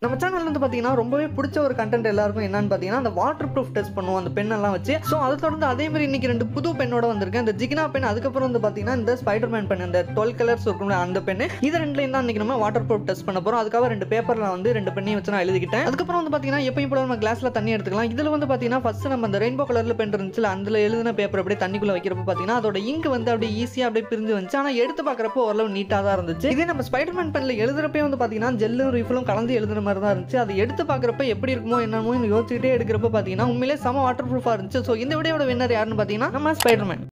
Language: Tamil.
நம்ம சேனல்ல வந்து பார்த்தீங்கன்னா ரொம்பவே பிடிச்ச ஒரு கண்டென்ட் எல்லாருக்கும் என்னன்னு பார்த்தீங்கன்னா அந்த வாட்டர் ப்ரூஃப் டெஸ்ட் பண்ணுவோம் அந்த பெண்ணெல்லாம் வச்சு ஸோ அதை தொடர்ந்து அதே மாதிரி இன்னைக்கு ரெண்டு புது பெண்ணோட வந்திருக்கேன் இந்த ஜிகினா பென் அதுக்கப்புறம் வந்து பார்த்தீங்கன்னா இந்த ஸ்பைடர்மேன் பென் இந்த டுவெல் கலர்ஸ் இருக்கும்ல அந்த பெண்ணு இது ரெண்டுலையும் தான் இன்னைக்கு நம்ம வாட்டர் ப்ரூஃப் டெஸ்ட் பண்ண போகிறோம் அதுக்காக ரெண்டு பேப்பரில் வந்து ரெண்டு பெண்ணையும் வச்சு நான் எழுதிக்கிட்டேன் அதுக்கப்புறம் வந்து பார்த்தீங்கன்னா எப்பயும் போல நம்ம கிளாஸில் தண்ணி எடுத்துக்கலாம் இதில் வந்து பார்த்தீங்கன்னா ஃபர்ஸ்ட் நம்ம அந்த ரெயின்போ கலரில் பென் இருந்துச்சுல அதில் எழுதின பேப்பர் அப்படியே தண்ணிக்குள்ளே வைக்கிறப்ப பார்த்தீங்கன்னா அதோட இங்க் வந்து அப்படியே ஈஸியாக அப்படியே பிரிஞ்சு வந்துச்சு ஆனால் எடுத்து பார்க்குறப்போ ஓரளவு நீட்டாக தான் இருந்துச்சு இதே நம்ம ஸ்பைடர்மேன் பென்ல எழுதுறப்பே வந்து பார்த்தீங்கன்னா ஜெல்லும் ரீஃபிலும் கலந்து எழுதுன மாதிரி தான் இருந்துச்சு அதை எடுத்து பார்க்குறப்ப எப்படி இருக்குமோ என்னமோ யோசிச்சுக்கிட்டே எடுக்கிறப்ப பார்த்தீங்கன்னா உண்மையிலே செம வாட்டர் ப்ரூஃபாக இருந்துச்சு ஸோ இந்த வீடியோட வின்னர் யாருன்னு பார்த்தீங்கன்னா நம்ம ஸ்பைடர்மேன்